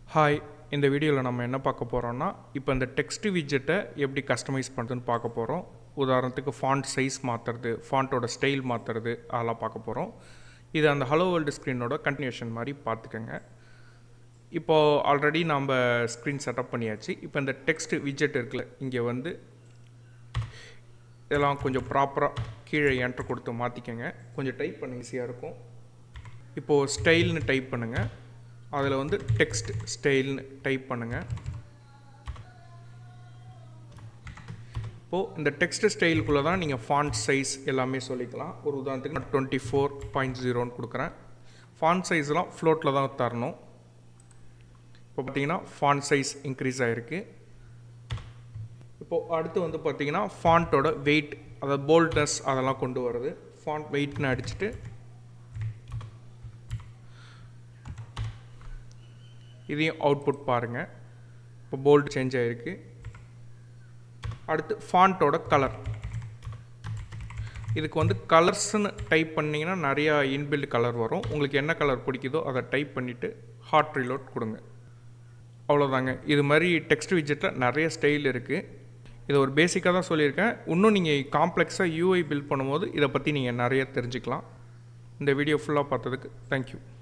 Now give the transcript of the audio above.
hi இந்த வீடியோவில் நம்ம என்ன பார்க்க போகிறோம்னா இப்போ இந்த டெக்ஸ்ட் விஜெட்டை எப்படி கஸ்டமைஸ் பண்ணுறதுன்னு பார்க்க போகிறோம் உதாரணத்துக்கு ஃபாண்ட் சைஸ் மாற்றுறது ஃபாண்ட்டோட ஸ்டைல் மாற்றுறது அதெல்லாம் பார்க்க போகிறோம் இது அந்த ஹலோ வேர்ல்டு ஸ்க்ரீனோட கண்டினியூஷன் மாதிரி பார்த்துக்கோங்க இப்போது ஆல்ரெடி நம்ம ஸ்க்ரீன் செட்டப் பண்ணியாச்சு இப்போ இந்த டெக்ஸ்ட் விஜெட் இருக்குல்ல இங்கே வந்து இதெல்லாம் கொஞ்சம் ப்ராப்பராக கீழே என்ட்ரு கொடுத்து மாற்றிக்கங்க கொஞ்சம் டைப் பண்ண ஈஸியாக இருக்கும் இப்போது ஸ்டைல்னு டைப் பண்ணுங்கள் அதில் வந்து டெக்ஸ்ட் ஸ்டைல்னு டைப் பண்ணுங்கள் இப்போது இந்த டெக்ஸ்ட் ஸ்டைலுக்குள்ளே தான் நீங்கள் ஃபாண்ட் சைஸ் எல்லாமே சொல்லிக்கலாம் ஒரு உதாரணத்துக்கு நான் டுவெண்ட்டி ஃபோர் பாயிண்ட் ஜீரோன்னு கொடுக்குறேன் ஃபாண்ட் சைஸ்லாம் ஃப்ளோட்டில் தான் தரணும் இப்போ பார்த்தீங்கன்னா ஃபாண்ட் சைஸ் இன்க்ரீஸ் ஆகிருக்கு இப்போது அடுத்து வந்து பார்த்தீங்கன்னா ஃபாண்ட்டோட வெயிட் அதாவது போல்ட்னஸ் அதெல்லாம் கொண்டு வருது ஃபாண்ட் வெயிட்னு அடிச்சுட்டு இதையும் அவுட்புட் பாருங்கள் இப்போ போல்டு சேஞ்ச் ஆகிருக்கு அடுத்து ஃபாண்ட்டோட கலர் இதுக்கு வந்து கலர்ஸ்னு டைப் பண்ணிங்கன்னா நிறையா இன்பில்ட் கலர் வரும் உங்களுக்கு என்ன கலர் பிடிக்குதோ அதை டைப் பண்ணிவிட்டு ஹாட் ரிலோட் கொடுங்க அவ்வளோதாங்க இது மாதிரி டெக்ஸ்ட் விஜெட்டில் நிறைய ஸ்டைல் இருக்குது இதை ஒரு பேசிக்காக தான் சொல்லியிருக்கேன் இன்னும் நீங்கள் காம்ப்ளெக்ஸாக யூஐ பில்ட் பண்ணும்போது இதை பற்றி நீங்கள் நிறைய தெரிஞ்சுக்கலாம் இந்த வீடியோ ஃபுல்லாக பார்த்ததுக்கு தேங்க்யூ